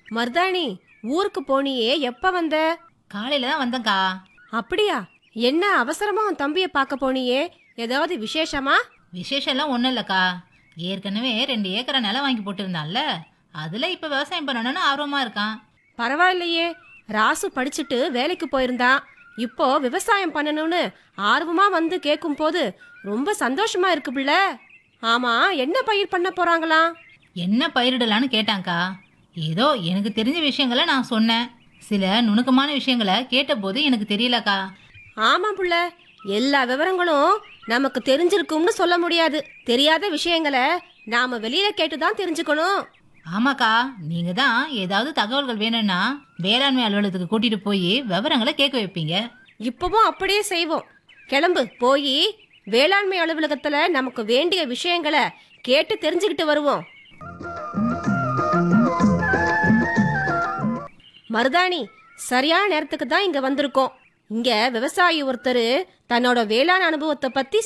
மருதாணி ஊருக்கு போனியே எப்ப வந்த காலையில தான் வந்தேன்க்கா அப்படியா என்ன அவசரமா உன் தம்பிய பார்க்க போனியே ஏதாவது விசேஷமா விசேஷம்லாம் ஒன்றும் இல்லைக்கா ஏற்கனவே ரெண்டு ஏக்கரை நிலம் வாங்கி போட்டிருந்தான்ல அதில் இப்போ விவசாயம் பண்ணணும்னு ஆர்வமாக இருக்கான் பரவாயில்லையே ராசு படிச்சுட்டு வேலைக்கு போயிருந்தான் இப்போ விவசாயம் பண்ணணும்னு ஆர்வமா வந்து கேட்கும் போது ரொம்ப சந்தோஷமா இருக்கு பிள்ள ஆமா என்ன பயிர் பண்ண போறாங்களாம் என்ன பயிரிடலான்னு கேட்டாங்க்கா ஏதோ எனக்கு தெரிஞ்ச விஷயங்களை நான் சொன்னேன் சில நுணுக்கமான விஷயங்களை கேட்டபோது எனக்கு தெரியலக்கா ஆமா புள்ள எல்லா விவரங்களும் நமக்கு தெரிஞ்சிருக்கும்னு சொல்ல முடியாது தெரியாத விஷயங்களை நாம வெளியில கேட்டு தான் தெரிஞ்சுக்கணும் ஆமாக்கா நீங்கள் தான் ஏதாவது தகவல்கள் வேணும்னா வேளாண்மை அலுவலகத்துக்கு கூட்டிகிட்டு போய் விவரங்களை கேட்க வைப்பீங்க இப்பவும் அப்படியே செய்வோம் கிளம்பு போய் வேளாண்மை அலுவலகத்துல நமக்கு வேண்டிய விஷயங்களை கேட்டு தெரிஞ்சுக்கிட்டு வருவோம் மருதாணி சரியான நேரத்துக்கு தான் இங்க வந்திருக்கோம் இங்க விவசாயி ஒருத்தர் தன்னோட வேளாண் அனுபவத்தை பத்தி